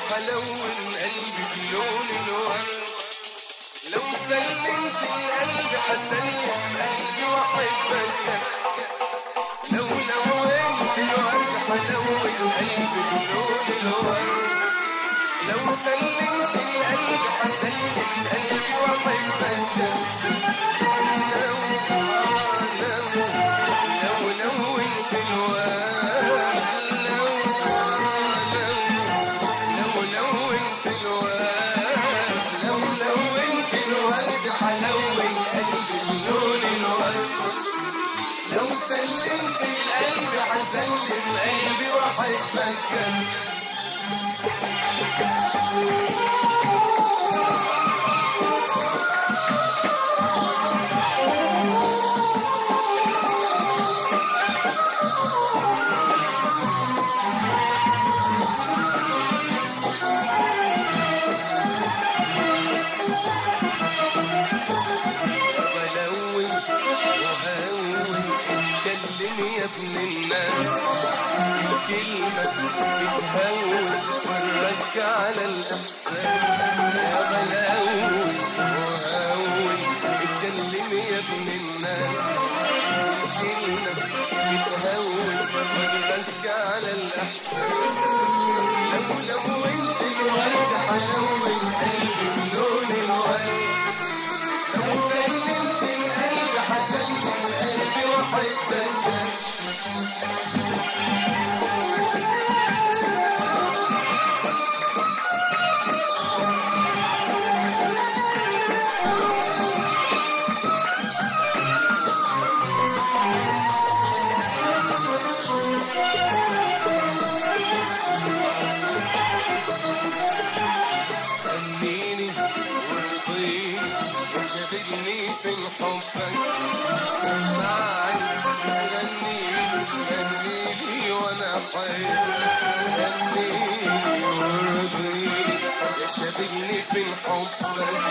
حلون قلبي بلون الورد لو سلمت القلب حسلم قلبي واحبك لو لونت الورد حلون قلبي بلون الورد لو سلمت القلب حسلم قلبي واحبك لو آه لو لو لونت الورد لو آه لو لو لونت الورد لو لونت الورد حلون قلبي بلون الورد لو سلمت القلب حسلم قلبي واحبك بلون وهون اتكلم يا ابن الناس كلمة بتهون ورك على الإحساس يا بلون وهون اتكلم يا ابن الناس كلمة بتهون ورك على الإحساس لو لونت الورد حلون قلبي بلون الورد لو سلمت القلب حسلم قلبي وحبك غنيني وارضيني وشغلني في حبك سمعني غنيلي غنيلي وانا حي غنيلي وارضيني يا شاغلني في حبك